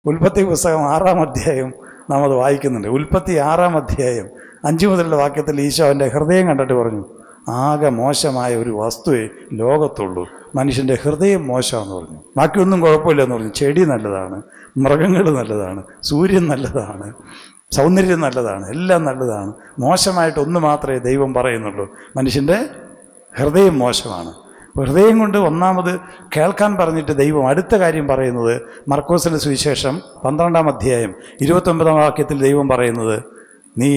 ഉൽപ്പത്തി പുസ്തകം ആറാം അധ്യായം നാം അത് വായിക്കുന്നുണ്ട് ഉൽപ്പത്തി ആറാം അധ്യായം അഞ്ചു മുതലുള്ള വാക്യത്തിൽ ഈശോ അവൻ്റെ ഹൃദയം കണ്ടിട്ട് പറഞ്ഞു ആകെ മോശമായ ഒരു വസ്തുവേ ലോകത്തുള്ളൂ മനുഷ്യൻ്റെ ഹൃദയം മോശമാണെന്ന് പറഞ്ഞു ബാക്കിയൊന്നും കുഴപ്പമില്ലെന്ന് പറഞ്ഞു ചെടി നല്ലതാണ് മൃഗങ്ങൾ നല്ലതാണ് സൂര്യൻ നല്ലതാണ് സൗന്ദര്യം നല്ലതാണ് എല്ലാം നല്ലതാണ് മോശമായിട്ട് ഒന്ന് മാത്രമേ ദൈവം പറയുന്നുള്ളൂ മനുഷ്യൻ്റെ ഹൃദയം മോശമാണ് അപ്പോൾ ഹൃദയം കൊണ്ട് ഒന്നാമത് കേൾക്കാൻ പറഞ്ഞിട്ട് ദൈവം അടുത്ത കാര്യം പറയുന്നത് മർക്കോസിലെ സുവിശേഷം പന്ത്രണ്ടാം അധ്യായം ഇരുപത്തൊമ്പതാം വാക്യത്തിൽ ദൈവം പറയുന്നത് നീ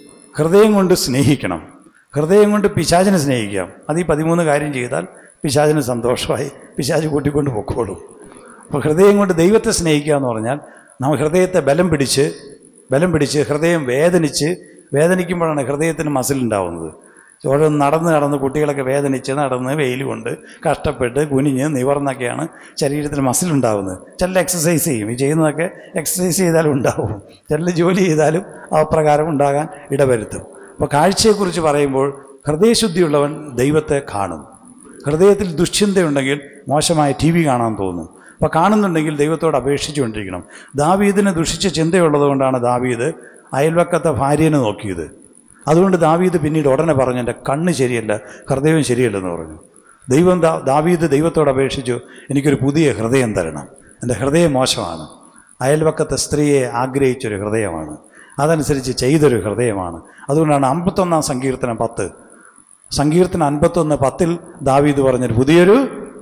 ഹൃദയം കൊണ്ട് സ്നേഹിക്കണം ഹൃദയം കൊണ്ട് പിശാചിനെ സ്നേഹിക്കാം അത് ഈ പതിമൂന്ന് കാര്യം ചെയ്താൽ പിശാചിന് സന്തോഷമായി പിശാച് കൂട്ടിക്കൊണ്ട് പൊക്കോളും അപ്പോൾ ഹൃദയം കൊണ്ട് ദൈവത്തെ സ്നേഹിക്കുക എന്ന് പറഞ്ഞാൽ നമ്മൾ ഹൃദയത്തെ ബലം പിടിച്ച് ബലം പിടിച്ച് ഹൃദയം വേദനിച്ച് വേദനിക്കുമ്പോഴാണ് ഹൃദയത്തിന് മസിൽ ഉണ്ടാവുന്നത് ഓരോ നടന്ന് നടന്ന് കുട്ടികളൊക്കെ വേദനിച്ച് നടന്ന് വെയിൽ കൊണ്ട് കഷ്ടപ്പെട്ട് കുനിഞ്ഞ് നിവർന്നൊക്കെയാണ് ശരീരത്തിന് മസിൽ ഉണ്ടാവുന്നത് ചില എക്സസൈസ് ചെയ്യും ഈ ചെയ്യുന്നതൊക്കെ എക്സസൈസ് ചെയ്താലും ഉണ്ടാവും ചില ജോലി ചെയ്താലും അപ്രകാരം ഉണ്ടാകാൻ ഇടവരുത്തും അപ്പോൾ കാഴ്ചയെക്കുറിച്ച് പറയുമ്പോൾ ഹൃദയശുദ്ധിയുള്ളവൻ ദൈവത്തെ കാണും ഹൃദയത്തിൽ ദുശ്ചിന്തയുണ്ടെങ്കിൽ മോശമായ ടി വി കാണാൻ തോന്നും അപ്പോൾ കാണുന്നുണ്ടെങ്കിൽ ദൈവത്തോട് അപേക്ഷിച്ചുകൊണ്ടിരിക്കണം ദാവീദിന് ദുഷിച്ച ചിന്തയുള്ളത് കൊണ്ടാണ് ദാവീദ് അയൽവക്കത്തെ ഭാര്യനെ നോക്കിയത് അതുകൊണ്ട് ദാവീദ് പിന്നീട് ഉടനെ പറഞ്ഞു എൻ്റെ കണ്ണ് ശരിയല്ല ഹൃദയവും ശരിയല്ലെന്ന് പറഞ്ഞു ദൈവം ദാ ദാവീദ് ദൈവത്തോട് അപേക്ഷിച്ചു എനിക്കൊരു പുതിയ ഹൃദയം തരണം എൻ്റെ ഹൃദയം മോശമാണ് അയൽവക്കത്തെ സ്ത്രീയെ ആഗ്രഹിച്ചൊരു ഹൃദയമാണ് അതനുസരിച്ച് ചെയ്തൊരു ഹൃദയമാണ് അതുകൊണ്ടാണ് അമ്പത്തൊന്നാം സങ്കീർത്തനം പത്ത് സങ്കീർത്തനം അൻപത്തൊന്ന് പത്തിൽ ദാവീദ് പറഞ്ഞൊരു പുതിയൊരു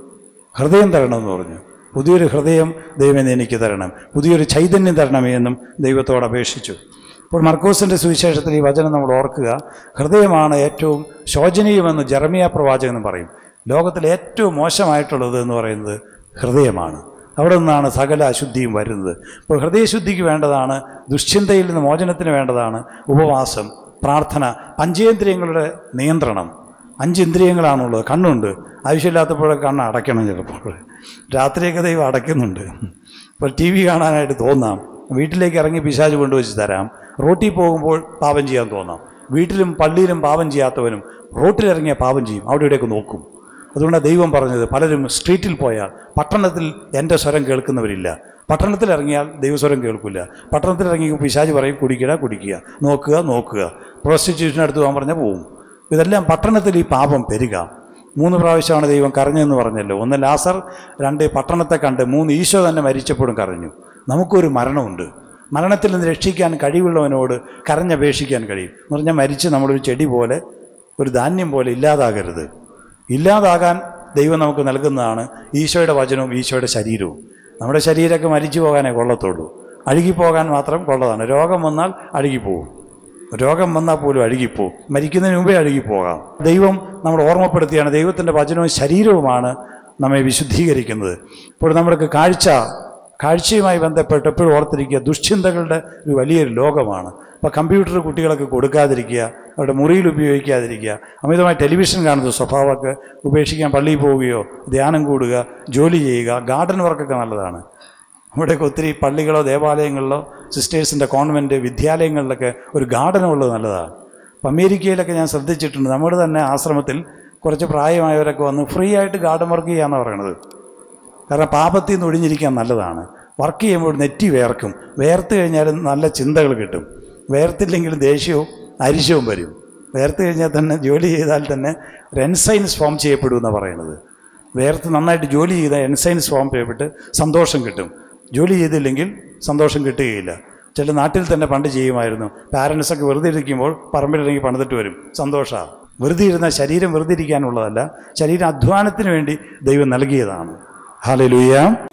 ഹൃദയം തരണമെന്ന് പറഞ്ഞു പുതിയൊരു ഹൃദയം ദൈവം എനിക്ക് തരണം പുതിയൊരു ചൈതന്യം തരണമേ എന്നും ദൈവത്തോട് അപേക്ഷിച്ചു ഇപ്പോൾ മർക്കോസിൻ്റെ സുവിശേഷത്തിൽ ഈ വചനം നമ്മൾ ഓർക്കുക ഹൃദയമാണ് ഏറ്റവും ശോചനീയമെന്ന് ജർമിയ പ്രവാചകൻ എന്ന് പറയും ലോകത്തിലെ ഏറ്റവും മോശമായിട്ടുള്ളത് എന്ന് പറയുന്നത് ഹൃദയമാണ് അവിടെ നിന്നാണ് സകല അശുദ്ധിയും വരുന്നത് ഇപ്പോൾ ഹൃദയശുദ്ധിക്ക് വേണ്ടതാണ് ദുശ്ചിന്തയിൽ നിന്ന് മോചനത്തിന് വേണ്ടതാണ് ഉപവാസം പ്രാർത്ഥന പഞ്ചേന്ദ്രിയങ്ങളുടെ നിയന്ത്രണം അഞ്ച് ഇന്ദ്രിയങ്ങളാണുള്ളത് കണ്ണുണ്ട് ആവശ്യമില്ലാത്തപ്പോഴൊക്കെ കണ്ണ് അടയ്ക്കണം ചിലപ്പോൾ രാത്രിയൊക്കെ ദൈവം അടയ്ക്കുന്നുണ്ട് ഇപ്പോൾ ടി വി കാണാനായിട്ട് തോന്നാം വീട്ടിലേക്ക് ഇറങ്ങി പിശാച് കൊണ്ടുവച്ച് തരാം റോട്ടിൽ പോകുമ്പോൾ പാപം ചെയ്യാൻ തോന്നാം വീട്ടിലും പള്ളിയിലും പാപം ചെയ്യാത്തവനും റോട്ടിലിറങ്ങിയ പാപം ചെയ്യും അവിടെ ഇവിടെയൊക്കെ നോക്കും അതുകൊണ്ടാണ് ദൈവം പറഞ്ഞത് പലരും സ്ട്രീറ്റിൽ പോയാൽ പട്ടണത്തിൽ എൻ്റെ സ്വരം കേൾക്കുന്നവരില്ല പട്ടണത്തിൽ ഇറങ്ങിയാൽ ദൈവസ്വരം കേൾക്കില്ല പട്ടണത്തിൽ ഇറങ്ങി പിശാജ് പറയും കുടിക്കുക കുടിക്കുക നോക്കുക നോക്കുക പ്രോസ്റ്റിറ്റ്യൂഷനടുത്ത് പോകാൻ പറഞ്ഞാൽ പോവും ഇതെല്ലാം പട്ടണത്തിൽ ഈ പാപം പെരുക മൂന്ന് പ്രാവശ്യമാണ് ദൈവം കരഞ്ഞെന്ന് പറഞ്ഞല്ലോ ഒന്ന് ലാസർ രണ്ട് പട്ടണത്തെ കണ്ട് മൂന്ന് ഈശോ തന്നെ മരിച്ചപ്പോഴും കരഞ്ഞു നമുക്കൊരു മരണമുണ്ട് മരണത്തിൽ നിന്ന് രക്ഷിക്കാൻ കഴിവുള്ളവനോട് കരഞ്ഞപേക്ഷിക്കാൻ കഴിയും എന്ന് പറഞ്ഞാൽ മരിച്ച് നമ്മളൊരു ചെടി പോലെ ഒരു ധാന്യം പോലെ ഇല്ലാതാകരുത് ഇല്ലാതാകാൻ ദൈവം നമുക്ക് നൽകുന്നതാണ് ഈശോയുടെ വചനവും ഈശോയുടെ ശരീരവും നമ്മുടെ ശരീരമൊക്കെ മരിച്ചു പോകാനേ കൊള്ളത്തുള്ളൂ അഴുകിപ്പോകാൻ മാത്രം കൊള്ളതാണ് രോഗം വന്നാൽ അഴുകിപ്പോവും രോഗം വന്നാൽ പോലും അഴുകിപ്പോവും മരിക്കുന്നതിന് മുമ്പേ അഴുകിപ്പോകാം ദൈവം നമ്മൾ ഓർമ്മപ്പെടുത്തിയാണ് ദൈവത്തിൻ്റെ വചനവും ശരീരവുമാണ് നമ്മെ വിശുദ്ധീകരിക്കുന്നത് ഇപ്പോൾ നമ്മൾക്ക് കാഴ്ച കാഴ്ചയുമായി ബന്ധപ്പെട്ട് എപ്പോഴും ഓർത്തിരിക്കുക ദുശ്ചിന്തകളുടെ ഒരു വലിയൊരു ലോകമാണ് അപ്പോൾ കമ്പ്യൂട്ടർ കുട്ടികളൊക്കെ കൊടുക്കാതിരിക്കുക അവരുടെ മുറിയിൽ ഉപയോഗിക്കാതിരിക്കുക അമിതമായി ടെലിവിഷൻ കാണുന്ന സ്വഭാവമൊക്കെ ഉപേക്ഷിക്കാൻ പള്ളിയിൽ പോവുകയോ ധ്യാനം കൂടുക ജോലി ചെയ്യുക ഗാർഡൻ വർക്കൊക്കെ നല്ലതാണ് അവിടെയൊക്കെ ഒത്തിരി പള്ളികളോ ദേവാലയങ്ങളിലോ സിസ്റ്റേഴ്സിൻ്റെ കോൺവെൻറ്റ് വിദ്യാലയങ്ങളിലൊക്കെ ഒരു ഗാർഡൻ ഉള്ളത് നല്ലതാണ് അപ്പം അമേരിക്കയിലൊക്കെ ഞാൻ ശ്രദ്ധിച്ചിട്ടുണ്ട് നമ്മുടെ തന്നെ ആശ്രമത്തിൽ കുറച്ച് പ്രായമായവരൊക്കെ വന്ന് ഫ്രീ ആയിട്ട് ഗാർഡൻ വർക്ക് ചെയ്യാമെന്നാണ് പറയണത് കാരണം പാപത്തിൽ നിന്ന് ഒഴിഞ്ഞിരിക്കാൻ നല്ലതാണ് വർക്ക് ചെയ്യുമ്പോൾ നെറ്റി വേർക്കും വേർത്ത് കഴിഞ്ഞാൽ നല്ല ചിന്തകൾ കിട്ടും വേർത്തില്ലെങ്കിലും ദേഷ്യവും അരിശവും വരും വേർത്ത് കഴിഞ്ഞാൽ തന്നെ ജോലി ചെയ്താൽ തന്നെ ഒരു എൻസൈൻസ് ഫോം ചെയ്യപ്പെടുമെന്നാണ് പറയുന്നത് വേർത്ത് നന്നായിട്ട് ജോലി ചെയ്താൽ എൻസൈൻസ് ഫോം ചെയ്യപ്പെട്ട് സന്തോഷം കിട്ടും ജോലി ചെയ്തില്ലെങ്കിൽ സന്തോഷം കിട്ടുകയില്ല ചില നാട്ടിൽ തന്നെ പണ്ട് ചെയ്യുമായിരുന്നു പാരൻസൊക്കെ വെറുതെ ഇരിക്കുമ്പോൾ പറമ്പിലിറങ്ങി പണിതിട്ട് വരും സന്തോഷമാണ് വെറുതെ ഇരുന്ന ശരീരം വെറുതെ ഇരിക്കാനുള്ളതല്ല ശരീരം അധ്വാനത്തിന് വേണ്ടി ദൈവം നൽകിയതാണ് ഹാലലൂയ